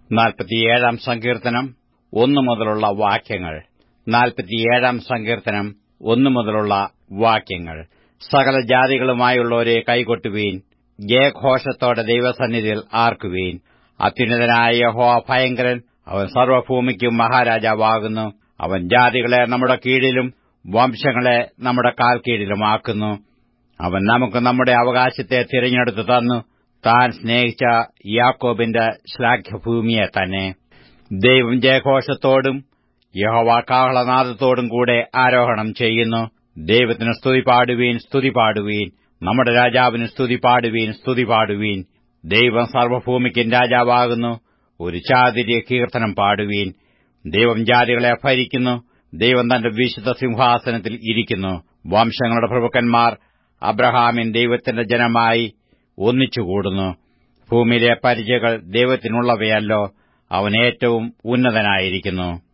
നാൽപ്പത്തിയേഴാം സങ്കീർത്തനം ഒന്നു മുതലുള്ള വാക്യങ്ങൾ നാൽപ്പത്തിയേഴാം സങ്കീർത്തനം ഒന്നു മുതലുള്ള വാക്യങ്ങൾ സകല ജാതികളുമായുള്ളവരെ കൈകൊട്ടുവീൻ ജയഘോഷത്തോടെ ദൈവസന്നിധിയിൽ ആർക്കുവീൻ അത്യുന്നതനായ യഹോവ ഭയങ്കരൻ അവൻ സർവ്വഭൂമിക്കും മഹാരാജാവാകുന്നു അവൻ ജാതികളെ നമ്മുടെ കീഴിലും വംശങ്ങളെ നമ്മുടെ കാൽ കീഴിലുമാക്കുന്നു അവൻ നമുക്ക് നമ്മുടെ അവകാശത്തെ തിരഞ്ഞെടുത്തു തന്നു താൻ സ്നേഹിച്ച യാക്കോബിന്റെ ശ്ലാഘ്യഭൂമിയെ തന്നെ ദൈവം ജയഘോഷത്തോടും യഹോവ കാഹളനാദത്തോടും കൂടെ ആരോഹണം ചെയ്യുന്നു ദൈവത്തിന് സ്തുതി പാടുവീൻ സ്തുതി പാടുവീൻ നമ്മുടെ രാജാവിന് സ്തുതി പാടുവീൻ സ്തുതി പാടുവീൻ ദൈവം സർവ്വഭൂമിക്കും രാജാവാകുന്നു ഒരു ചാതിര്യ കീർത്തനം പാടുവീൻ ദൈവം ജാതികളെ ഭരിക്കുന്നു ദൈവം തന്റെ വിശുദ്ധ സിംഹാസനത്തിൽ ഇരിക്കുന്നു വംശങ്ങളുടെ പ്രഭുക്കന്മാർ അബ്രഹാമിൻ ദൈവത്തിന്റെ ജനമായി ഒന്നിച്ചുകൂടുന്നു ഭൂമിയിലെ പരിചകൾ ദൈവത്തിനുള്ളവയല്ലോ അവൻ ഏറ്റവും ഉന്നതനായിരിക്കുന്നു